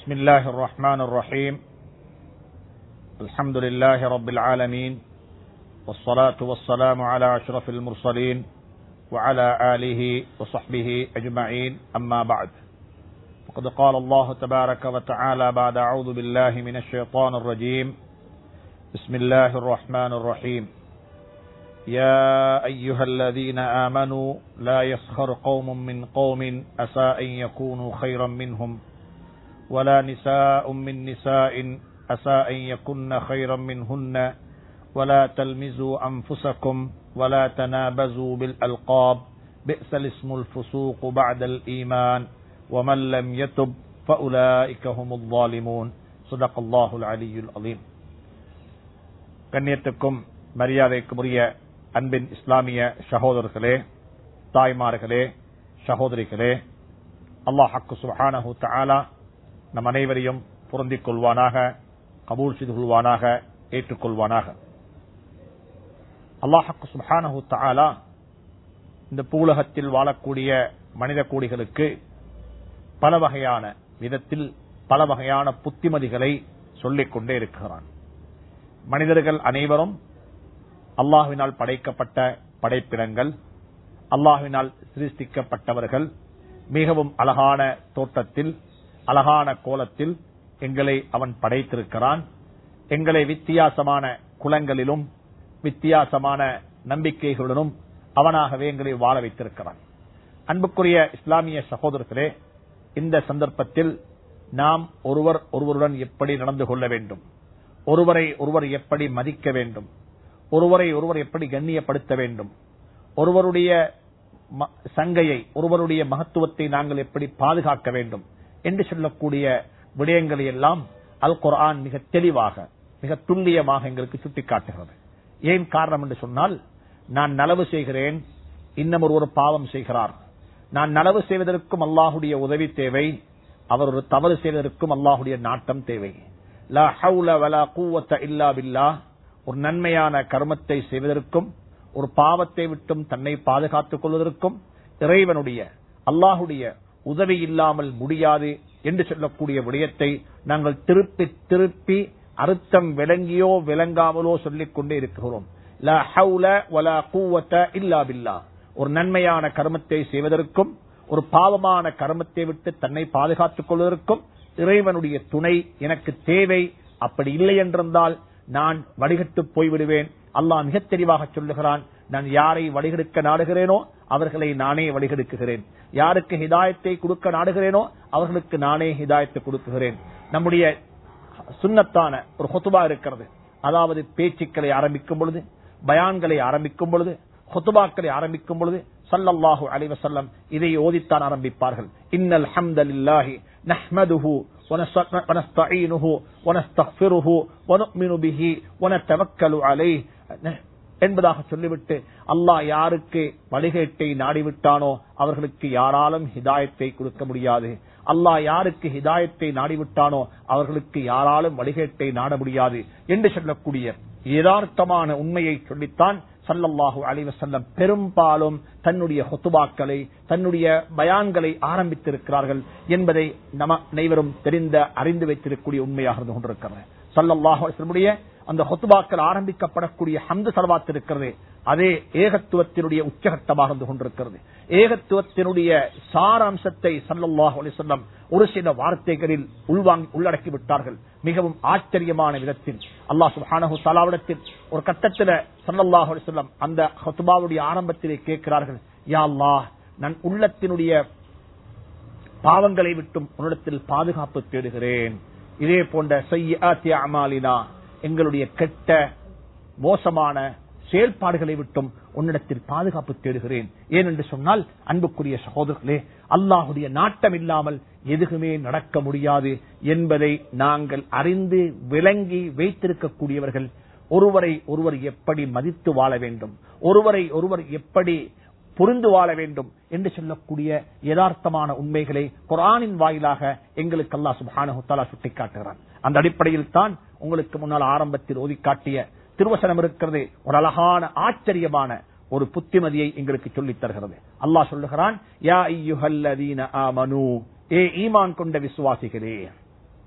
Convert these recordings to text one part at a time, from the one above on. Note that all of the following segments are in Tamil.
بسم الله الرحمن الرحيم الحمد لله رب العالمين والصلاة والسلام على أشرف المرسلين وعلى آله وصحبه أجمعين أما بعد وقد قال الله تبارك وتعالى بعد أعوذ بالله من الشيطان الرجيم بسم الله الرحمن الرحيم يا أيها الذين آمنوا لا يسخر قوم من قوم أسى أن يكونوا خيرا منهم ولا نساء من نساء أسى أن يكن خيرا منهن ولا تلمزوا أنفسكم ولا تنابزوا بالألقاب بئس الاسم الفسوق بعد الإيمان ومن لم يتب فأولئك هم الظالمون صدق الله العلي العظيم கண்ணியத்துக்கும் மரியாதைக்கும் உரிய அன்பின் இஸ்லாமிய சகோதரர்களே தாய்மார்களே சகோதரிகளே அல்லாஹக்கு சுஹானஹு தஆலா நம் அனைவரையும் பொருந்திக் கொள்வானாக கபூல் செய்து கொள்வானாக ஏற்றுக்கொள்வானாக அல்லாஹக்கு சுஹானஹு தஆலா இந்த பூலகத்தில் வாழக்கூடிய மனித கூடிகளுக்கு பல வகையான விதத்தில் பல வகையான புத்திமதிகளை சொல்லிக் கொண்டே இருக்கிறான் மனிதர்கள் அனைவரும் அல்லாஹுவினால் படைக்கப்பட்ட படைப்பினங்கள் அல்லாஹுவினால் சிருஷ்டிக்கப்பட்டவர்கள் மிகவும் அழகான தோட்டத்தில் அழகான கோலத்தில் எங்களை அவன் படைத்திருக்கிறான் எங்களை வித்தியாசமான குலங்களிலும் வித்தியாசமான நம்பிக்கைகளுடனும் அவனாகவே எங்களை வாழ வைத்திருக்கிறான் அன்புக்குரிய இஸ்லாமிய சகோதரர்களே இந்த சந்தர்ப்பத்தில் நாம் ஒருவர் ஒருவருடன் எப்படி நடந்து கொள்ள வேண்டும் ஒருவரை ஒருவர் எப்படி மதிக்க வேண்டும் ஒருவரை ஒருவர் எப்படி கண்ணியப்படுத்த வேண்டும் ஒருவருடைய சங்கையை ஒருவருடைய மகத்துவத்தை நாங்கள் எப்படி பாதுகாக்க வேண்டும் என்று சொல்லக்கூடிய விடயங்களை எல்லாம் அல் குரான் மிக தெளிவாக மிக துல்லியமாக எங்களுக்கு சுட்டிக்காட்டுகிறது ஏன் காரணம் என்று சொன்னால் நான் நலவு செய்கிறேன் இன்னும் ஒரு பாவம் செய்கிறார் நான் நலவு செய்வதற்கும் அல்லாஹுடைய உதவி தேவை அவர் ஒரு தவறு செய்வதற்கும் அல்லாஹுடைய நாட்டம் தேவை லா ஹவுல வலா கூவத்த இல்லா பில்லா ஒரு நன்மையான கர்மத்தை செய்வதற்கும் ஒரு பாவத்தை விட்டும் தன்னை பாதுகாத்துக் கொள்வதற்கும் இறைவனுடைய அல்லாஹுடைய உதவி இல்லாமல் முடியாது என்று சொல்லக்கூடிய விடயத்தை நாங்கள் திருப்பி திருப்பி அர்த்தம் விளங்கியோ விளங்காமலோ சொல்லிக் கொண்டே இருக்கிறோம் ஒரு நன்மையான கர்மத்தை செய்வதற்கும் ஒரு பாவமான கர்மத்தை விட்டு தன்னை பாதுகாத்துக் கொள்வதற்கும் இறைவனுடைய துணை எனக்கு தேவை அப்படி இல்லை என்றிருந்தால் நான் வடிகட்டு போய்விடுவேன் அல்லாஹ் மிக தெளிவாக சொல்லுகிறான் நான் யாரை வடிகெடுக்க நாடுகிறேனோ அவர்களை நானே வடிகெடுக்குகிறேன் யாருக்கு ஹிதாயத்தை கொடுக்க நாடுகிறேனோ அவர்களுக்கு நானே ஹிதாயத்தை கொடுக்குகிறேன் நம்முடைய சுண்ணத்தான ஒரு ஹொத்துபா இருக்கிறது அதாவது பேச்சுக்களை ஆரம்பிக்கும் பொழுது பயான்களை ஆரம்பிக்கும் பொழுது ஹொத்துபாக்களை ஆரம்பிக்கும் பொழுது சல்லல்லாஹு அலைவசல்லம் இதை ஓதித்தான் ஆரம்பிப்பார்கள் இன்னல் ஹம்தலில்லாஹி நஹ்மதுஹு ونستعينه ونستغفره ونؤمن به ونتوكل عليه என்பதாக சொல்லிவிட்டு அல்லாஹ் யாருக்கு வழிகேட்டை நாடிவிட்டானோ அவர்களுக்கு யாராலும் ஹிதாயத்தை கொடுக்க முடியாது அல்லாஹ் யாருக்கு ஹிதாயத்தை நாடிவிட்டானோ அவர்களுக்கு யாராலும் வழிகேட்டை நாட முடியாது என்று சொல்லக்கூடிய யதார்த்தமான உண்மையை சொல்லித்தான் சல்லல்லாஹு அலிவசல்லம் பெரும்பாலும் தன்னுடைய ஹொத்துபாக்களை தன்னுடைய பயான்களை ஆரம்பித்திருக்கிறார்கள் என்பதை நம அனைவரும் தெரிந்த அறிந்து வைத்திருக்கக்கூடிய உண்மையாக இருந்து கொண்டிருக்கிறது சல்லல்லாஹுடைய அந்த ஹொத்துபாக்கள் ஆரம்பிக்கப்படக்கூடிய ஹந்து சலவாத் இருக்கிறது அதே ஏகத்துவத்தினுடைய உச்சகட்டமாக இருந்து கொண்டிருக்கிறது ஏகத்துவத்தினுடைய சாராம்சத்தை சல்லல்லாஹு அலிசல்லம் ஒரு சில வார்த்தைகளில் உள்வாங்கி உள்ளடக்கி விட்டார்கள் மிகவும் ஆச்சரியமான விதத்தில் அல்லாஹ் சுஹானஹு தலாவிடத்தில் ஒரு கட்டத்தில் சல்லல்லாஹு அலிசல்லம் அந்த ஹொத்துபாவுடைய ஆரம்பத்திலே கேட்கிறார்கள் யா அல்லாஹ் நான் உள்ளத்தினுடைய பாவங்களை விட்டும் உன்னிடத்தில் பாதுகாப்பு தேடுகிறேன் இதே போன்ற செய்ய அமாலினா எங்களுடைய கெட்ட மோசமான செயல்பாடுகளை விட்டும் உன்னிடத்தில் பாதுகாப்பு தேடுகிறேன் ஏனென்று சொன்னால் அன்புக்குரிய சகோதரர்களே அல்லாஹுடைய நாட்டம் இல்லாமல் எதுவுமே நடக்க முடியாது என்பதை நாங்கள் அறிந்து விளங்கி வைத்திருக்கக்கூடியவர்கள் ஒருவரை ஒருவர் எப்படி மதித்து வாழ வேண்டும் ஒருவரை ஒருவர் எப்படி புரிந்து வாழ வேண்டும் என்று சொல்லக்கூடிய யதார்த்தமான உண்மைகளை குரானின் வாயிலாக எங்களுக்கு அல்லா சுபானு சுட்டிக்காட்டுகிறான் அந்த அடிப்படையில் தான் உங்களுக்கு முன்னால் ஆரம்பத்தில் ஓதி காட்டிய திருவசனம் இருக்கிறது ஒரு அழகான ஆச்சரியமான ஒரு புத்திமதியை எங்களுக்கு சொல்லித் தருகிறது அல்லாஹ் சொல்லுகிறான் யா ஐயுஹல்லதீன ஆமனு ஏ ஈமான் கொண்ட விசுவாசிகளே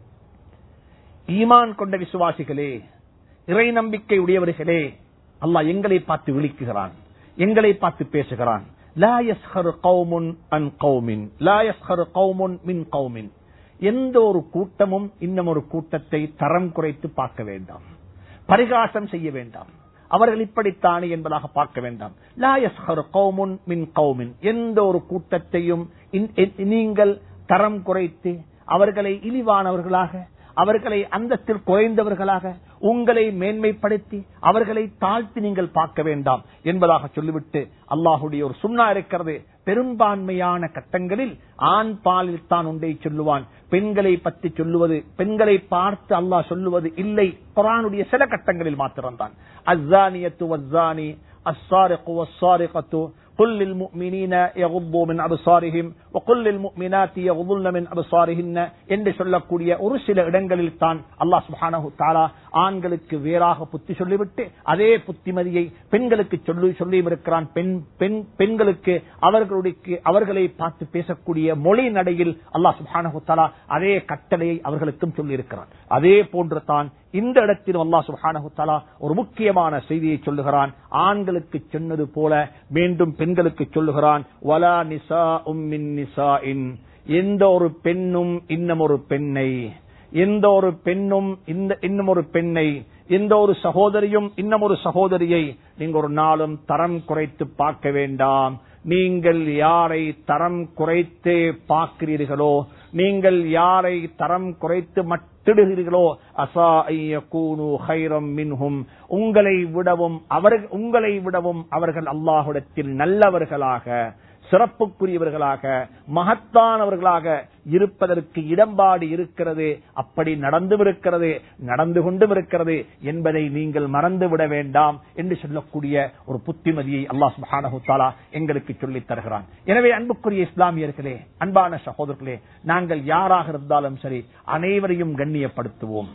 ஈமான் கொண்ட விசுவாசிகளே இறை நம்பிக்கை உடையவர்களே அல்லாஹ் எங்களை பார்த்து விழிக்குகிறான் எங்களை பார்த்து பேசுகிறான் லா யஸ்ஹரு கௌமுன் அன் கௌமின் லா யஸ்ஹரு கௌமுன் மின் கௌமின் எந்த ஒரு கூட்டமும் இன்னும் ஒரு கூட்டத்தை தரம் குறைத்து பார்க்க வேண்டாம் பரிகாசம் செய்ய வேண்டாம் அவர்கள் இப்படித்தானே என்பதாக பார்க்க வேண்டாம் லா யஸ்ஹரு கௌமுன் மின் கௌமின் எந்த ஒரு கூட்டத்தையும் இன்- இன்- நீங்கள் தரம் குறைத்து அவர்களை இழிவானவர்களாக அவர்களை அந்தத்தில் குறைந்தவர்களாக உங்களை மேன்மைப்படுத்தி அவர்களை தாழ்த்தி நீங்கள் பார்க்க வேண்டாம் என்பதாக சொல்லிவிட்டு அல்லாஹுடைய ஒரு சுண்ணா இருக்கிறது பெரும்பான்மையான கட்டங்களில் ஆண் பாலில் தான் ஒன்றை சொல்லுவான் பெண்களை பற்றி சொல்லுவது பெண்களை பார்த்து அல்லாஹ் சொல்லுவது இல்லை குரானுடைய சில கட்டங்களில் மாத்திரம்தான் அஸ்ஸானியத்து வஸ்ஸானி السارق والسارقة قل للمؤمنين يغضوا من أبصارهم وقل للمؤمنات يغضن من أبصارهن என்று சொல்லக்கூடிய ஒரு சில இடங்களில் தான் அல்லாஹ் சுப்ஹானஹு தஆலா ஆண்களுக்கு வேறாக புத்தி சொல்லிவிட்டு அதே புத்திமதியை பெண்களுக்கு சொல்லி சொல்லியும் இருக்கிறான் பெண் பெண் பெண்களுக்கு அவர்களுடைய அவர்களை பார்த்து பேசக்கூடிய மொழி நடையில் அல்லாஹ் சுப்ஹானஹு தஆலா அதே கட்டளையை அவர்களுக்கும் சொல்லி இருக்கிறான் அதே போன்று தான் இந்த இடத்தில் அல்லாஹ் சுப்ஹானஹு தஆலா ஒரு முக்கியமான செய்தியை சொல்லுகிறான் ஆண்களுக்கு சொன்னது போல மீண்டும் பெண்களுக்கு சொல்லுகிறான் வலா நிசா மின் நிசாஇன் எந்த ஒரு பெண்ணும் இன்னும் ஒரு பெண்ணை எந்த ஒரு பெண்ணும் இந்த இன்னும் ஒரு பெண்ணை எந்த ஒரு சகோதரியும் இன்னும் ஒரு சகோதரியை நீங்க ஒரு நாளும் தரம் குறைத்து பார்க்க வேண்டாம் நீங்கள் யாரை தரம் குறைத்து பார்க்கிறீர்களோ நீங்கள் யாரை தரம் குறைத்து மட்டிடுகிறீர்களோ அசா ஐயகூனு ஹைரம் மின்ஹும் உங்களை விடவும் அவர்கள் உங்களை விடவும் அவர்கள் அல்லாஹுடத்தில் நல்லவர்களாக சிறப்புக்குரியவர்களாக மகத்தானவர்களாக இருப்பதற்கு இடம்பாடு இருக்கிறது அப்படி நடந்தும் இருக்கிறது நடந்து கொண்டும் இருக்கிறது என்பதை நீங்கள் மறந்துவிட வேண்டாம் என்று சொல்லக்கூடிய ஒரு புத்திமதியை அல்லாஹ் சுப்ஹானஹு தஆலா எங்களுக்கு சொல்லித் தருகிறான் எனவே அன்புக்குரிய இஸ்லாமியர்களே அன்பான சகோதரர்களே நாங்கள் யாராக இருந்தாலும் சரி அனைவரையும் கண்ணியப்படுத்துவோம்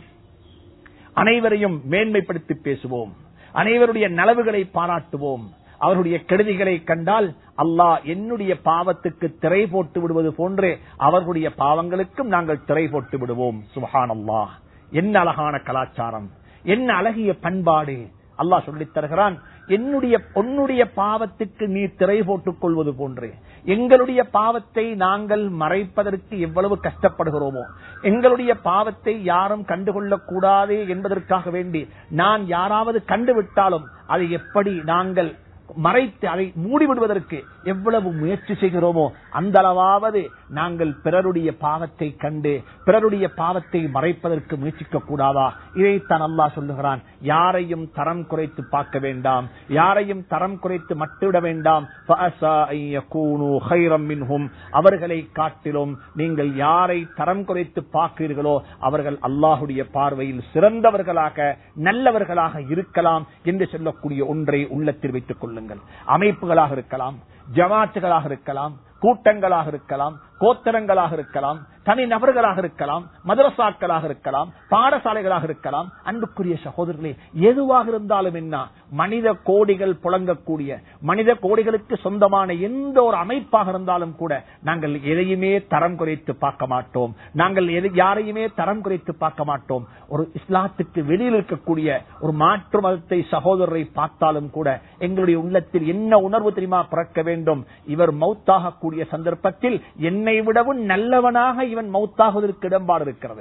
அனைவரையும் மேன்மைப்படுத்தி பேசுவோம் அனைவருடைய நலவுகளை பாராட்டுவோம் அவருடைய கெடுதிகளை கண்டால் அல்லாஹ் என்னுடைய பாவத்துக்கு திரை போட்டு விடுவது போன்று அவர்களுடைய பாவங்களுக்கும் நாங்கள் திரை போட்டு விடுவோம் சுபஹான் அல்லாஹ் என்ன அழகான கலாச்சாரம் என்ன அழகிய பண்பாடு அல்லாஹ் சொல்லித் தருகிறான் என்னுடைய உன்னுடைய பாவத்துக்கு நீ திரை போட்டுக் கொள்வது போன்று எங்களுடைய பாவத்தை நாங்கள் மறைப்பதற்கு எவ்வளவு கஷ்டப்படுகிறோமோ எங்களுடைய பாவத்தை யாரும் கண்டுகொள்ளக் கூடாது என்பதற்காக வேண்டி நான் யாராவது கண்டுவிட்டாலும் அதை எப்படி நாங்கள் மறைத்து அதை மூடிவிடுவதற்கு எவ்வளவு முயற்சி செய்கிறோமோ அந்த அளவாவது நாங்கள் பிறருடைய பாவத்தை கண்டு பிறருடைய பாவத்தை மறைப்பதற்கு முயற்சிக்க கூடாதா இதைத்தான் அல்லாஹ் சொல்லுகிறான் யாரையும் தரம் குறைத்து பார்க்க வேண்டாம் யாரையும் தரம் குறைத்து மட்டிவிட வேண்டாம் فَأَسَىٰ أَن يَكُونُوا خَيْرًا مِّنْهُمْ. அவர்களை காட்டிலும் நீங்கள் யாரை தரம் குறைத்து பார்க்கிறீர்களோ அவர்கள் அல்லாஹுடைய பார்வையில் சிறந்தவர்களாக நல்லவர்களாக இருக்கலாம் என்று சொல்லக்கூடிய ஒன்றை உள்ளத்தில் வைத்துக் கொள்ளுங்கள் அமைப்புகளாக இருக்கலாம் ஜமாத்துகளாக இருக்கலாம் கூட்டங்களாக இருக்கலாம் கோத்தரங்களாக இருக்கலாம் தனி நபர்களாக இருக்கலாம் மதரசாக்களாக இருக்கலாம் பாடசாலைகளாக இருக்கலாம் அன்புக்குரிய சகோதரர்களே எதுவாக இருந்தாலும் என்ன மனித கோடிகள் புழங்கக்கூடிய மனித கோடிகளுக்கு சொந்தமான எந்த ஒரு அமைப்பாக இருந்தாலும் கூட நாங்கள் எதையுமே தரம் குறைத்து பார்க்க மாட்டோம் நாங்கள் எதை யாரையுமே தரம் குறைத்து பார்க்க மாட்டோம் ஒரு இஸ்லாத்துக்கு வெளியில் இருக்கக்கூடிய ஒரு மாற்று மதத்தை சகோதரரை பார்த்தாலும் கூட எங்களுடைய உள்ளத்தில் என்ன உணர்வு தெரியுமா பிறக்க வேண்டும் இவர் மௌத்தாகக்கூடிய சந்தர்ப்பத்தில் என்னை விடவும் நல்லவனாக இவன் மௌத்தாகுவதற்கு இடம்பாடு இருக்கிறது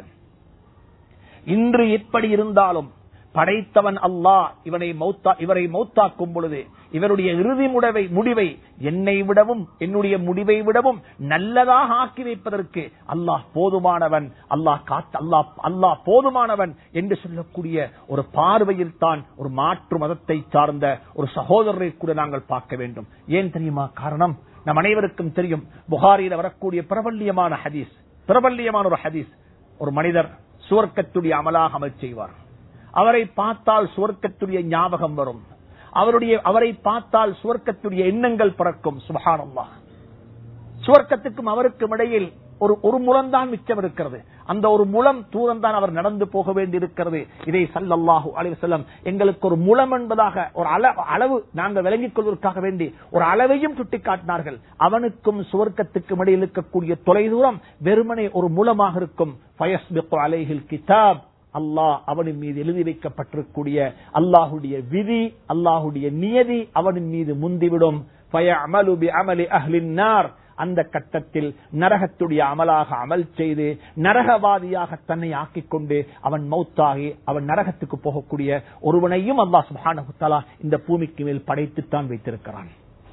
இன்று எப்படி இருந்தாலும் படைத்தவன் அல்லாஹ் இவனை மௌத்தா இவரை மௌத்தாக்கும் பொழுது இவருடைய இறுதி முடிவை முடிவை என்னை விடவும் என்னுடைய முடிவை விடவும் நல்லதாக ஆக்கி வைப்பதற்கு அல்லாஹ் போதுமானவன் அல்லாஹ் காத்து அல்லாஹ் அல்லாஹ் போதுமானவன் என்று சொல்லக்கூடிய ஒரு பார்வையில் தான் ஒரு மாற்று மதத்தை சார்ந்த ஒரு சகோதரரை கூட நாங்கள் பார்க்க வேண்டும் ஏன் தெரியுமா காரணம் நம் அனைவருக்கும் தெரியும் புகாரியில் வரக்கூடிய பிரபல்யமான ஹதீஸ் பிரபல்யமான ஒரு ஹதீஸ் ஒரு மனிதர் சுவர்க்கத்துடைய அமலாக அமல் செய்வார் அவரை பார்த்தால் சுவர்க்கத்துடைய ஞாபகம் வரும் அவருடைய அவரை பார்த்தால் சுவர்க்கத்துடைய எண்ணங்கள் பிறக்கும் சுபஹானல்லா சுவர்க்கத்துக்கும் அவருக்கும் இடையில் ஒரு ஒரு முழம்தான் மிச்சம் இருக்கிறது அந்த ஒரு முளம் தூரம் தான் அவர் நடந்து போக வேண்டி இருக்கிறது இதை சல்லல்லாஹு அலைஹி வஸல்லம் எங்களுக்கு ஒரு முளம் என்பதாக ஒரு அள- அளவு நாங்கள் விளங்கிக் கொள்வதற்காக வேண்டி ஒரு அளவையும் சுட்டிக்காட்டினார்கள் அவனுக்கும் சுவர்க்கத்துக்கும் இடையில் இருக்கக்கூடிய தொலைதூரம் வெறுமனே ஒரு முளமாக இருக்கும் ஃபயஸ்பிகு அலைஹில் கிதாப் அல்லாஹ் அவனின் மீது எழுதி வைக்கப்பட்டிருக்கூடிய அல்லாஹுடைய விதி அல்லாஹுடைய நியதி அவனின் மீது முந்திவிடும் ஃபயஅமலு பிஅமலி அஹ்லின் நார் அந்த கட்டத்தில் நரகத்துடைய அமலாக அமல் செய்து நரகவாதியாக தன்னை ஆக்கிக் கொண்டு அவன் மௌத்தாகி அவன் நரகத்துக்கு போகக்கூடிய ஒருவனையும் அல்லாஹ் சுப்ஹானஹு தஆலா இந்த பூமிக்கு மேல் படைத்துத்தான் வைத்திருக்கிறான்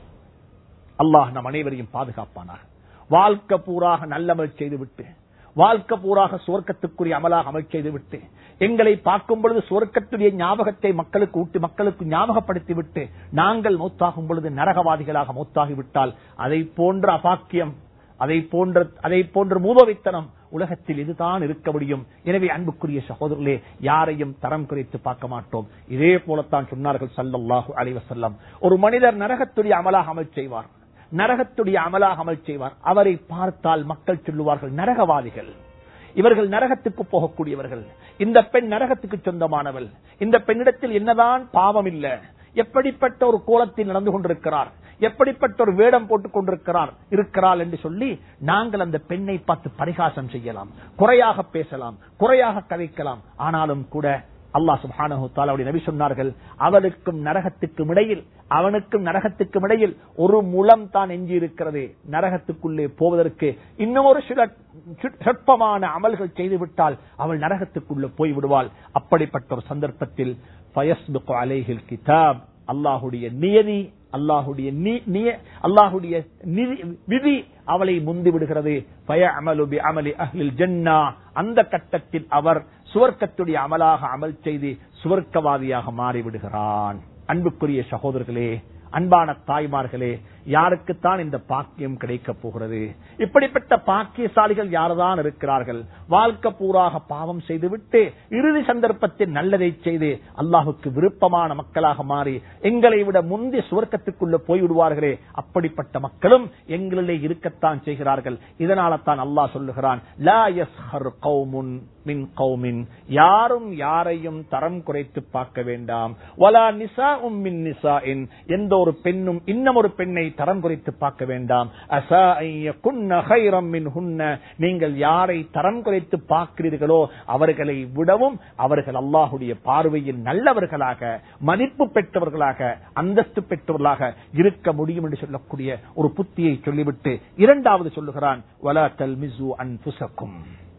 அல்லாஹ் நம் அனைவரையும் பாதுகாப்பானாக வாழ்க்கை பூராக நல்லமல் செய்துவிட்டு வாழ்க்கை பூராக சுவர்க்கத்துக்குரிய அமலாக அமல் செய்துவிட்டு எங்களை பார்க்கும் பொழுது சுவர்க்கத்துடைய ஞாபகத்தை மக்களுக்கு ஊட்டி மக்களுக்கு ஞாபகப்படுத்தி விட்டு நாங்கள் மௌத்தாகும் பொழுது நரகவாதிகளாக மௌத்தாகிவிட்டால் அதை போன்ற அபாக்கியம் அதை போன்ற அதை போன்ற மூதவித்தனம் உலகத்தில் இதுதான் இருக்க முடியும் எனவே அன்புக்குரிய சகோதரர்களே யாரையும் தரம் குறைத்து பார்க்க மாட்டோம் இதே போலத்தான் சொன்னார்கள் சல்லல்லாஹு அலைஹி வஸல்லம் ஒரு மனிதர் நரகத்துடைய அமலாக அமல் செய்வார் நரகத்துடைய அமலாக அமல் செய்வார் அவரை பார்த்தால் மக்கள் சொல்லுவார்கள் நரகவாதிகள் இவர்கள் நரகத்துக்கு போகக்கூடியவர்கள் இந்த பெண் நரகத்துக்கு சொந்தமானவள் இந்த பெண்ணிடத்தில் என்னதான் பாவம் இல்ல எப்படிப்பட்ட ஒரு கோலத்தில் நடந்து கொண்டிருக்கிறார் எப்படிப்பட்ட ஒரு வேடம் போட்டுக் கொண்டிருக்கிறார் இருக்கிறாள் என்று சொல்லி நாங்கள் அந்த பெண்ணை பார்த்து பரிகாசம் செய்யலாம் குறையாக பேசலாம் குறையாக கதைக்கலாம் ஆனாலும் கூட அல்லாஹ் சுப்ஹானஹு தஆலாவுடைய நபி சொன்னார்கள் அவனுக்கும் நரகத்துக்கும் இடையில் அவனுக்கும் நரகத்துக்கும் இடையில் ஒரு முலம் தான் எஞ்சி இருக்கிறது நரகத்துக்குள்ளே போவதற்கு இன்னும் ஒரு சில சொற்பமான அமல்கள் செய்துவிட்டால் அவள் நரகத்துக்குள்ளே போய் விடுவாள் அப்படிப்பட்ட ஒரு சந்தர்ப்பத்தில் ஃபயஸ்பிகு அலைஹில் கிதாப் அல்லாஹுடைய நியதி அல்லாஹுடைய நீ- நிய- அல்லாஹுடைய நிதி- விதி அவளை முந்தி விடுகிறது ஃபயஅமலு பிஅமலி அஹ்லில் ஜன்னா அந்த கட்டத்தில் அவர் சுவர்க்கத்துடைய அமலாக அமல் செய்து சுவர்க்கவாதியாக மாறிவிடுகிறான் அன்புக்குரிய சகோதரர்களே அன்பான தாய்மார்களே யாருக்குத்தான் இந்த பாக்கியம் கிடைக்கப் போகிறது இப்படிப்பட்ட பாக்கியசாலிகள் யார்தான் இருக்கிறார்கள் வாழ்க்கை பூராக பாவம் செய்துவிட்டு இறுதி சந்தர்ப்பத்தில் நல்லதை செய்து அல்லாஹுக்கு விருப்பமான மக்களாக மாறி எங்களை விட முந்தி சுவர்க்கத்துக்குள்ள போய்விடுவார்களே அப்படிப்பட்ட மக்களும் எங்களிலே இருக்கத்தான் செய்கிறார்கள் இதனால தான் அல்லாஹ் சொல்லுகிறான் லா யஸ்ஹர் கௌமுன் மின் கௌமின் யாரும் யாரையும் தரம் குறைத்து பார்க்க வேண்டாம் வலா நிசா மின் நிசாஇன் எந்த ஒரு பெண்ணும் இன்னும் ஒரு பெண்ணை தரம் குறைத்து பார்க்க வேண்டாம் அசா குன்ன ஹைரம் மின் ஹுன்ன நீங்கள் யாரை தரம் குறைத்து பார்க்கிறீர்களோ அவர்களை விடவும் அவர்கள் அல்லாஹுடைய பார்வையில் நல்லவர்களாக மதிப்பு பெற்றவர்களாக அந்தஸ்து பெற்றவர்களாக இருக்க முடியும் என்று சொல்லக்கூடிய ஒரு புத்தியை சொல்லிவிட்டு இரண்டாவது சொல்லுகிறான் வலா தல்மிசு அன்புசக்கும்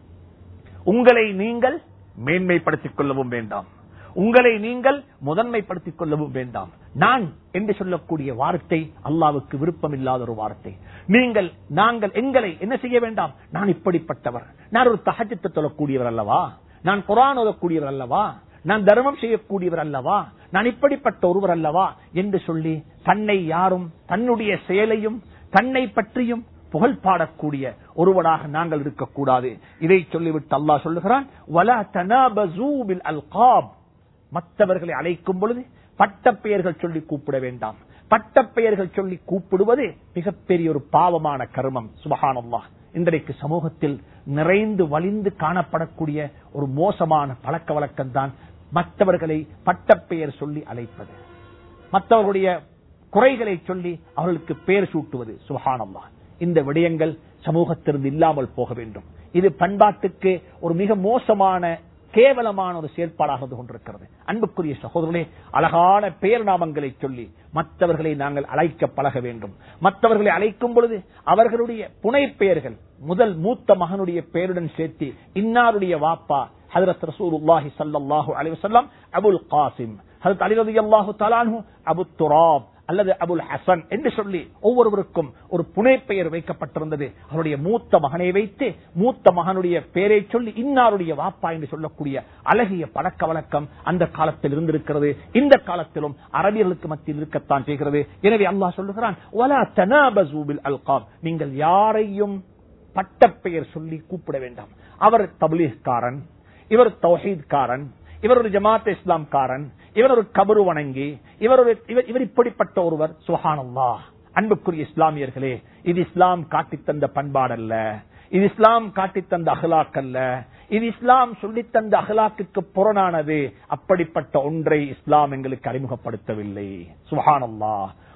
உங்களை நீங்கள் மேன்மைப்படுத்திக் கொள்ளவும் வேண்டாம் உங்களை நீங்கள் முதன்மைப்படுத்திக் கொள்ளவும் வேண்டாம் நான் என்று சொல்லக்கூடிய வார்த்தை அல்லாவுக்கு விருப்பம் இல்லாத ஒரு வார்த்தை நீங்கள் நாங்கள் எங்களை என்ன செய்ய வேண்டாம் நான் இப்படிப்பட்டவர் நான் ஒரு தகஜத்தை சொல்லக்கூடியவர் அல்லவா நான் குரான் ஓதக்கூடியவர் அல்லவா நான் தர்மம் செய்யக்கூடியவர் அல்லவா நான் இப்படிப்பட்ட ஒருவர் அல்லவா என்று சொல்லி தன்னை யாரும் தன்னுடைய செயலையும் தன்னை பற்றியும் புகழ் பாடக்கூடிய ஒருவனாக நாங்கள் இருக்கக்கூடாது இதை சொல்லிவிட்டு அல்லாஹ் சொல்லுகிறான் "வலா தனாபஸூ பில் அல்காப்." மற்றவர்களை அழைக்கும் பொழுது பட்டப்பெயர்கள் சொல்லி கூப்பிட வேண்டாம் பட்டப்பெயர்கள் சொல்லி கூப்பிடுவது மிகப்பெரிய ஒரு பாவமான கர்மம் சுபஹானல்லாஹ் இன்றைக்கு சமூகத்தில் நிறைந்து வலிந்து காணப்படக்கூடிய ஒரு மோசமான பழக்க வழக்கம் தான் மற்றவர்களை பட்டப்பெயர் சொல்லி அழைப்பது மற்றவர்களுடைய குறைகளை சொல்லி அவர்களுக்கு பெயர் சூட்டுவது சுபஹானல்லாஹ் இந்த விடயங்கள் சமூகத்திலிருந்து இல்லாமல் போக வேண்டும் இது பண்பாட்டுக்கு ஒரு மிக மோசமான கேவலமான ஒரு செயற்பாடாக இருந்து கொண்டிருக்கிறது அன்புக்குரிய சகோதரர்களே அழகான பெயர் நாமங்களை சொல்லி மற்றவர்களை நாங்கள் அழைக்க பழக வேண்டும் மற்றவர்களை அழைக்கும் பொழுது அவர்களுடைய புனை பெயர்கள் முதல் மூத்த மகனுடைய பெயருடன் சேர்த்து இன்னாருடைய வாப்பா ஹதரத் ரசூலுல்லாஹி ஸல்லல்லாஹு அலைஹி வஸல்லம் அபுல் காசிம் ஹதரத் அலி ரலியல்லாஹு தஆலா அன்ஹு அபு துராப் அல்லது அபுல் ஹசன் என்று சொல்லி ஒவ்வொருவருக்கும் ஒரு புனை பெயர் வைக்கப்பட்டிருந்தது அவருடைய மூத்த மகனை வைத்து மூத்த மகனுடைய பெயரை சொல்லி இன்னாருடைய வாப்பா என்று சொல்லக்கூடிய அழகிய பழக்க வழக்கம் அந்த காலத்தில் இருந்திருக்கிறது இந்த காலத்திலும் அரபியர்களுக்கு மத்தியில் இருக்கத்தான் செய்கிறது எனவே அல்லாஹ் சொல்லுகிறான் "வலா தனாபஸூ பில் அல்காப்." நீங்கள் யாரையும் பட்டப்பெயர் சொல்லி கூப்பிட வேண்டாம் அவர் தபலீஸ்காரன் இவர் தௌஹீத்காரன் இவர் ஒரு ஜமாத் இஸ்லாம்காரன் இவர் ஒரு கபரு வணங்கி இவர் ஒரு இவர் இவர் இப்படிப்பட்ட ஒருவர் சுஹானல்லா அன்புக்குரிய இஸ்லாமியர்களே இது இஸ்லாம் காட்டித் தந்த பண்பாடல்ல இது இஸ்லாம் காட்டித் தந்த அகலாக் அல்ல இது இஸ்லாம் சொல்லித் தந்த அகலாக்குக்கு புறனானது அப்படிப்பட்ட ஒன்றை இஸ்லாம் எங்களுக்கு அறிமுகப்படுத்தவில்லை சுஹானல்லா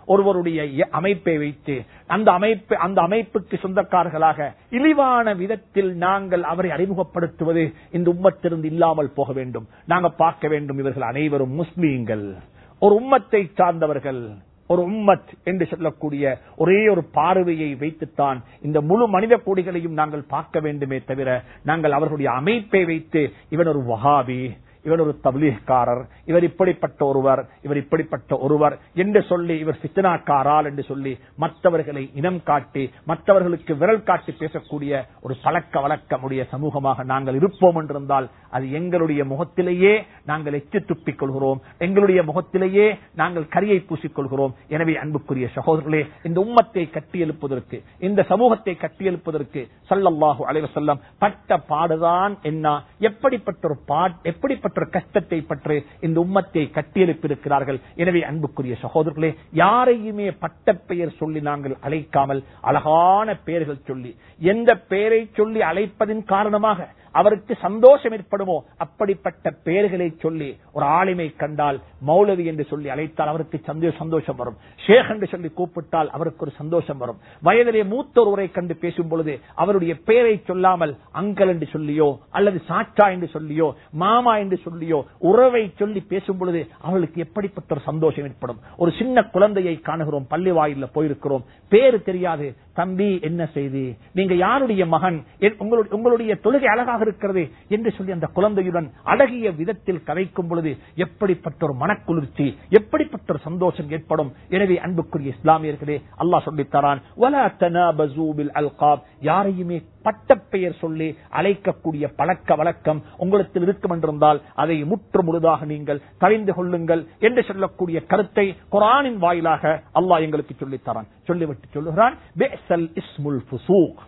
ஒருவருடைய இய- அமைப்பை வைத்து அந்த அமைப்பு அந்த அமைப்புக்கு சொந்தக்காரர்களாக இழிவான விதத்தில் நாங்கள் அவரை அறிமுகப்படுத்துவது இந்த உம்மத்திலிருந்து இல்லாமல் போக வேண்டும் நாங்க பார்க்க வேண்டும் இவர்கள் அனைவரும் முஸ்லீம்கள் ஒரு உம்மத்தை சார்ந்தவர்கள் ஒரு உம்மத் என்று சொல்லக்கூடிய ஒரே ஒரு பார்வையை வைத்துத்தான் இந்த முழு மனித கோடிகளையும் நாங்கள் பார்க்க வேண்டுமே தவிர நாங்கள் அவர்களுடைய அமைப்பை வைத்து இவன் ஒரு வஹாபி இவர் ஒரு தபிலீகாரர் இவர் இப்படிப்பட்ட ஒருவர் இவர் இப்படிப்பட்ட ஒருவர் என்று சொல்லி இவர் சித்தனாக்காரால் என்று சொல்லி மற்றவர்களை இனம் காட்டி மற்றவர்களுக்கு விரல் காட்டி பேசக்கூடிய ஒரு பழக்க வழக்கமுடைய சமூகமாக நாங்கள் இருப்போம் என்றிருந்தால் அது எங்களுடைய முகத்திலேயே நாங்கள் எச்சு துப்பிக் கொள்கிறோம் எங்களுடைய முகத்திலேயே நாங்கள் கரியை பூசிக்கொள்கிறோம் எனவே அன்புக்குரிய சகோதரர்களே இந்த உம்மத்தை கட்டியெழுப்பதற்கு இந்த சமூகத்தை கட்டியெழுப்பதற்கு சல்லல்லாஹு அலைஹி வஸல்லம் பட்ட பாடுதான் என்ன எப்படிப்பட்ட ஒரு பாட் எப்படிப்பட்ட ஒரு கஷ்டத்தை பற்றி இந்த உம்மத்தை கட்டியெழுப்பியிருக்கிறார்கள் எனவே அன்புக்குரிய சகோதரர்களே யாரையுமே பட்ட பெயர் சொல்லி நாங்கள் அழைக்காமல் அழகான பெயர்கள் சொல்லி எந்த பெயரை சொல்லி அழைப்பதின் காரணமாக அவருக்கு சந்தோஷம் ஏற்படுமோ அப்படிப்பட்ட பெயர்களை சொல்லி ஒரு ஆளுமை கண்டால் மௌலவி என்று சொல்லி அழைத்தால் அவருக்கு சந்தோ- சந்தோஷம் வரும் ஷேக் என்று சொல்லி கூப்பிட்டால் அவருக்கு ஒரு சந்தோஷம் வரும் வயதிலே மூத்த ஒருவரை கண்டு பேசும் பொழுது அவருடைய பெயரை சொல்லாமல் அங்கல் என்று சொல்லியோ அல்லது சாச்சா என்று சொல்லியோ மாமா என்று சொல்லியோ உறவை சொல்லி பேசும் பொழுது அவர்களுக்கு எப்படிப்பட்ட ஒரு சந்தோஷம் ஏற்படும் ஒரு சின்ன குழந்தையை காணுகிறோம் பள்ளி வாயில போயிருக்கிறோம் பேரு தெரியாது தம்பி என்ன செய்தி நீங்க யாருடைய மகன் என்- உங்களுடைய- உங்களுடைய தொழுகை அழகாக இருக்கிறது என்று சொல்லி அந்த குழந்தையுடன் அழகிய விதத்தில் கதைக்கும் பொழுது எப்படிப்பட்ட ஒரு மனக்குளிர்ச்சி எப்படிப்பட்ட ஒரு சந்தோஷம் ஏற்படும் எனவே அன்புக்குரிய இஸ்லாமியர்களே அல்லாஹ் சொல்லித் தரான் "வலா தனாபஸூ பில் அல்காப்." யாரையுமே பட்டப்பெயர் சொல்லி அழைக்கக்கூடிய பழக்க வழக்கம் உங்களுக்கு இருக்கும் என்றிருந்தால் அதை முற்று முழுதாக நீங்கள் தவிந்து கொள்ளுங்கள் என்று சொல்லக்கூடிய கருத்தை குரானின் வாயிலாக அல்லாஹ் எங்களுக்கு சொல்லித் தரான் சொல்லிவிட்டு சொல்லுகிறான் "பிஅஸல் இஸ்முல் ஃபுசூக்."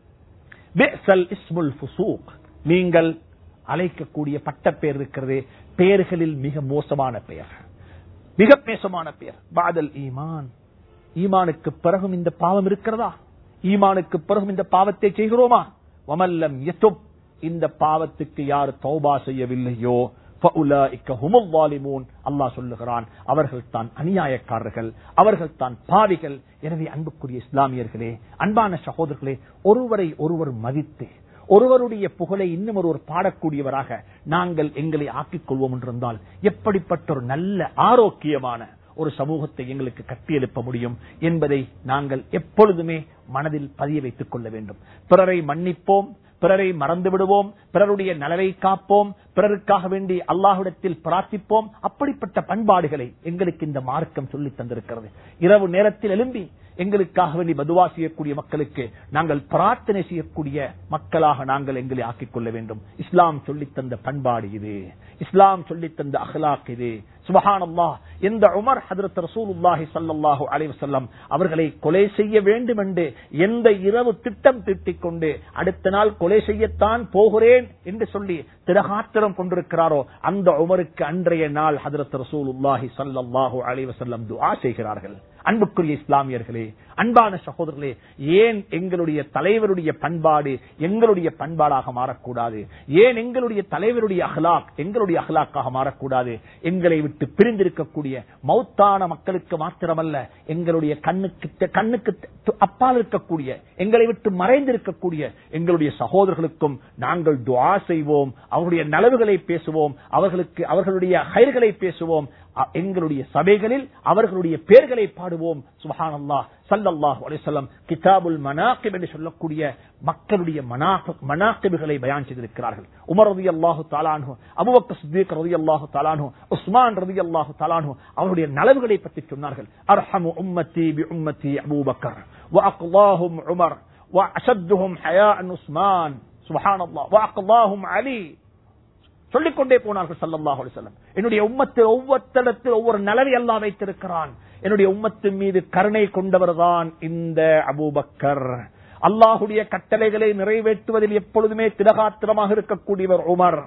பிஅஸல் இஸ்முல் ஃபுசூக். நீங்கள் அழைக்கக்கூடிய பட்டப்பெயர் இருக்கிறது பெயர்களில் மிக மோசமான பெயர் மிக மோசமான பெயர் பாதல் ஈமான் ஈமானுக்கு பிறகும் இந்த பாவம் இருக்கிறதா ஈமானுக்கு பிறகும் இந்த பாவத்தை செய்கிறோமா வமல்லம் யதுப் இந்த பாவத்துக்கு யார் தௌபா செய்யவில்லையோ فَأُولَئِكَ هُمُ الظَّالِمُونَ அல்லாஹ் சொல்லுகிறான் அவர்கள் தான் அநியாயக்காரர்கள் அவர்கள் தான் பாவிகள் எனவே அன்புக்குரிய இஸ்லாமியர்களே அன்பான சகோதரர்களே ஒருவரை ஒருவர் மதித்து ஒருவருடைய புகழை இன்னும் ஒருவர் பாடக்கூடியவராக நாங்கள் எங்களை ஆக்கிக் கொள்வோம் என்றிருந்தால் எப்படிப்பட்ட ஒரு நல்ல ஆரோக்கியமான ஒரு சமூகத்தை எங்களுக்கு கட்டியெழுப்ப முடியும் என்பதை நாங்கள் எப்பொழுதுமே மனதில் பதிய வைத்துக் கொள்ள வேண்டும் பிறரை மன்னிப்போம் பிறரை மறந்து விடுவோம் பிறருடைய நலவை காப்போம் பிறருக்காக வேண்டி அல்லாஹ்விடத்தில் பிரார்த்திப்போம் அப்படிப்பட்ட பண்பாடுகளை எங்களுக்கு இந்த மார்க்கம் சொல்லி தந்திருக்கிறது இரவு நேரத்தில் எழும்பி எங்களுக்காக வேண்டி பதுவா செய்யக்கூடிய மக்களுக்கு நாங்கள் பிரார்த்தனை செய்யக்கூடிய மக்களாக நாங்கள் எங்களை ஆக்கிக் கொள்ள வேண்டும் இஸ்லாம் சொல்லித் தந்த பண்பாடு இது இஸ்லாம் சொல்லித் தந்த அஹ்லாக் இது சுபஹானல்லாஹ் எந்த உமர் ஹதரத் ரசூலுல்லாஹி ஸல்லல்லாஹு அலைஹி வஸல்லம் அவர்களை கொலை செய்ய வேண்டும் என்று எந்த இரவு திட்டம் தீட்டிக் கொண்டு அடுத்த நாள் கொலை செய்யத்தான் போகிறேன் என்று சொல்லி திடகாத்திரம் கொண்டிருக்கிறாரோ அந்த உமருக்கு அன்றைய நாள் ஹதரத் ரசூலுல்லாஹி ஸல்லல்லாஹு அலைஹி வஸல்லம் துஆ செய்கிறார்கள் அன்புக்குரிய இஸ்லாமியர்களே அன்பான சகோதரர்களே ஏன் எங்களுடைய தலைவருடைய பண்பாடு எங்களுடைய பண்பாடாக மாறக்கூடாது ஏன் எங்களுடைய தலைவருடைய அஹ்லாக் எங்களுடைய அஹ்லாக்காக மாறக்கூடாது எங்களை விட்டு பிரிந்திருக்கக்கூடிய மௌத்தான மக்களுக்கு மாத்திரமல்ல எங்களுடைய கண்ணுக்கு கண்ணுக்கு அப்பால் இருக்கக்கூடிய எங்களை விட்டு மறைந்திருக்கக்கூடிய எங்களுடைய சகோதரர்களுக்கும் நாங்கள் துஆ செய்வோம் அவருடைய நலவுகளை பேசுவோம் அவர்களுக்கு அவர்களுடைய ஹைர்களை பேசுவோம் அ- எங்களுடைய சபைகளில் அவர்களுடைய பெயர்களை பாடுவோம் சுபஹானல்லாஹ் ஸல்லல்லாஹு அலைஹி வஸல்லம் கிதாபுல் மனாகிப் என்று சொல்லக்கூடிய மக்களுடைய மனாகிப் மனாகிப்களை பயான் செய்திருக்கிறார்கள் உமர் ரலியல்லாஹு தஆலா அன்ஹு அபூபக்கர் சித்திக் ரலியல்லாஹு தஆலா அன்ஹு உஸ்மான் ரலியல்லாஹு தஆலா அன்ஹு அவருடைய நலவுகளை பற்றி சொன்னார்கள் அர்ஹமு உம்மத்தி பி உம்மத்தி அபூபக்கர் وأقضاهم عمر وأشدهم حياء عثمان سبحان الله وأقضاهم علي சொல்லிக்கொண்டே போனார்கள் சல்லல்லாஹு அலைஹி வஸல்லம் என்னுடைய உம்மத்தில் ஒவ்வொருத்தடத்தில் ஒவ்வொரு நலவை அல்லாஹ் வைத்திருக்கிறான் என்னுடைய உம்மத்தின் மீது கருணை கொண்டவர்தான் இந்த அபூபக்கர் அல்லாஹுடைய கட்டளைகளை நிறைவேற்றுவதில் எப்பொழுதுமே திடகாத்திரமாக இருக்கக்கூடியவர் உமர்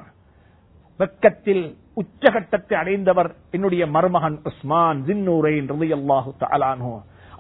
வெக்கத்தில் உச்சகட்டத்தை அடைந்தவர் என்னுடைய மருமகன் உஸ்மான் ஜின்னூரைன் ரலியல்லாஹு தஆலா அன்ஹு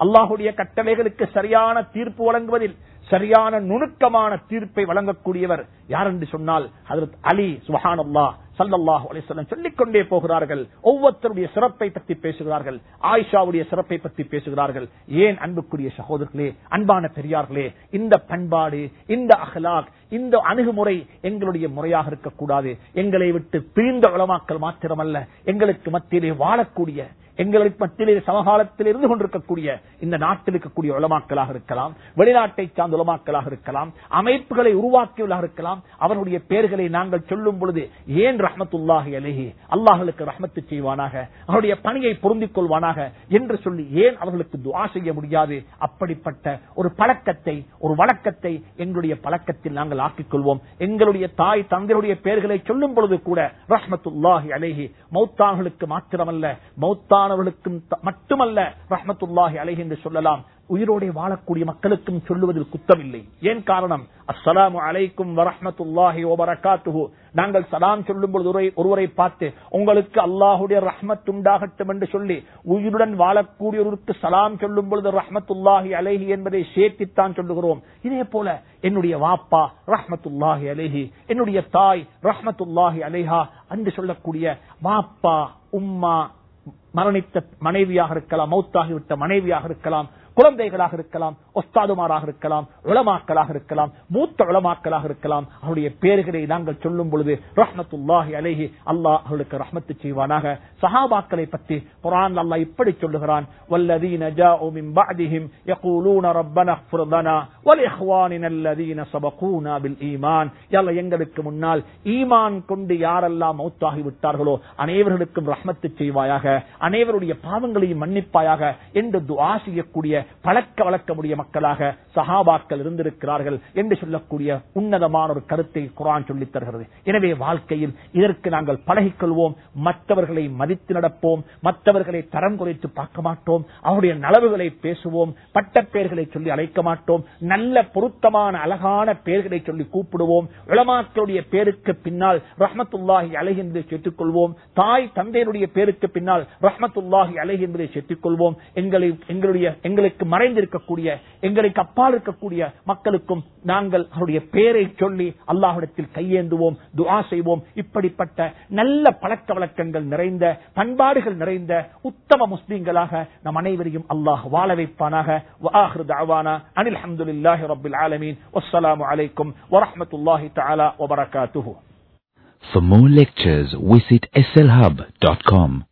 அல்லாஹுடைய கட்டளைகளுக்கு சரியான தீர்ப்பு வழங்குவதில் சரியான நுணுக்கமான தீர்ப்பை வழங்கக்கூடியவர் யார் என்று சொன்னால் ஹதரத் அலி சுஹானல்லா சல்லல்லாஹு அலிஸ்லம் சொல்லிக் கொண்டே போகிறார்கள் ஒவ்வொருத்தருடைய சிறப்பை பற்றி பேசுகிறார்கள் ஆயிஷாவுடைய சிறப்பை பற்றி பேசுகிறார்கள் ஏன் அன்புக்குரிய சகோதரர்களே அன்பான பெரியார்களே இந்த பண்பாடு இந்த அகலாக் இந்த அணுகுமுறை எங்களுடைய முறையாக இருக்கக்கூடாது எங்களை விட்டு பிரிந்த உளமாக்கல் மாத்திரமல்ல எங்களுக்கு மத்தியிலே வாழக்கூடிய எங்களுக்கு மத்தியிலே சமகாலத்தில் இருந்து கொண்டிருக்கக்கூடிய இந்த நாட்டில் இருக்கக்கூடிய உலமாக்களாக இருக்கலாம் வெளிநாட்டை சார்ந்த உலமாக்களாக இருக்கலாம் அமைப்புகளை உருவாக்கியவர்களாக இருக்கலாம் அவருடைய பெயர்களை நாங்கள் சொல்லும் பொழுது ஏன் ரஹமத்துல்லாஹி அலேஹி அல்லாஹர்களுக்கு ரஹமத்து செய்வானாக அவருடைய பணியை பொருந்திக் கொள்வானாக என்று சொல்லி ஏன் அவர்களுக்கு துவா செய்ய முடியாது அப்படிப்பட்ட ஒரு பழக்கத்தை ஒரு வழக்கத்தை எங்களுடைய பழக்கத்தில் நாங்கள் ஆக்கிக் கொள்வோம் எங்களுடைய தாய் தந்தையுடைய பெயர்களை சொல்லும் பொழுது கூட ரஹமத்துல்லாஹி அலேஹி மௌத்தான்களுக்கு மாத்திரமல்ல மௌத்தானவர்களுக்கும் மட்டுமல்ல ரஹமத்துல்லாஹி அலேஹி என்று சொல்லலாம் உயிரோടെ வாழக்கூடிய மக்களுக்கும் சொல்லுவதில் குத்தமில்லை ஏன் காரணம் அஸ்ஸலாமு அலைக்கும் வரஹமத்துல்லாஹி வபரகாத்துஹு நாங்கள் சலாம் சொல்லும் பொழுது ஒருவரை பார்த்து உங்களுக்கு அல்லாஹுடைய ரஹ்மத் உண்டாகட்டும் என்று சொல்லி உயிருடன் வாழக்கூடியவருக்கு சலாம் சொல்லும் பொழுது ரஹ்மத்துல்லாஹி அலைஹி என்பதை சேர்த்தித்தான் சொல்லுகிறோம் இதே போல என்னுடைய வாப்பா ரஹ்மத்துல்லாஹி அலைஹி என்னுடைய தாய் ரஹ்மத்துல்லாஹி அலைஹா என்று சொல்லக்கூடிய வாப்பா உம்மா மரணித்த மனைவியாக இருக்கலாம் மௌத்தாகிவிட்ட மனைவியாக இருக்கலாம் குழந்தைகளாக இருக்கலாம் ஒஸ்தாதுமாராக இருக்கலாம் உளமாக்களாக இருக்கலாம் மூத்த உளமாக்களாக இருக்கலாம் அவருடைய பேர்களை நாங்கள் சொல்லும் பொழுது ரஹ்மத்துல்லாஹி அலேஹி அல்லாஹ் அவர்களுக்கு ரஹ்மத்து செய்வானாக சஹாபாக்களை பற்றி குரான் அல்லாஹ் இப்படி சொல்லுகிறான் والذين جاءوا من بعدهم يقولون ربنا اغفر لنا ولإخواننا الذين سبقونا بالإيمان يلا எங்களுக்கு முன்னால் ஈமான் கொண்டு யாரெல்லாம் மௌத்தாகி விட்டார்களோ அனைவர்களுக்கும் ரஹ்மத்து செய்வாயாக அனைவருடைய பாவங்களையும் மன்னிப்பாயாக என்று துஆ செய்யக்கூடிய பழக்க வழக்கமுடைய மக்களாக சஹாபாக்கள் இருந்திருக்கிறார்கள் என்று சொல்லக்கூடிய உன்னதமான ஒரு கருத்தை குரான் சொல்லித் தருகிறது எனவே வாழ்க்கையில் இதற்கு நாங்கள் பழகிக் கொள்வோம் மற்றவர்களை மதித்து நடப்போம் மற்றவர்களை தரம் குறைத்து பார்க்க மாட்டோம் அவருடைய நலவுகளை பேசுவோம் பட்ட பெயர்களை சொல்லி அழைக்க மாட்டோம் நல்ல பொருத்தமான அழகான பெயர்களை சொல்லி கூப்பிடுவோம் உளமாக்களுடைய பேருக்கு பின்னால் ரஹமத்துல்லாஹி அலை என்பதை சேர்த்துக் கொள்வோம் தாய் தந்தையனுடைய பேருக்கு பின்னால் ரஹமத்துல்லாஹி அலை என்பதை சேர்த்துக் கொள்வோம் எங்களை எங்களுடைய எங்களுக்கு மறைந்திருக்கக்கூடிய எங்களுக்கு அப்பால் இருக்கக்கூடிய மக்களுக்கும் நாங்கள் அவருடைய பெயரை சொல்லி அல்லாஹிடத்தில் கையேந்துவோம் துஆ செய்வோம் இப்படிப்பட்ட நல்ல பழக்க வழக்கங்கள் நிறைந்த பண்பாடுகள் நிறைந்த உத்தம முஸ்லீம்களாக நம் அனைவரையும் அல்லாஹ் வாழ வைப்பானாக وآخر دعوانا أن الحمد لله رب العالمين والسلام عليكم ورحمة الله تعالى وبركاته For more lectures, visit slhub.com.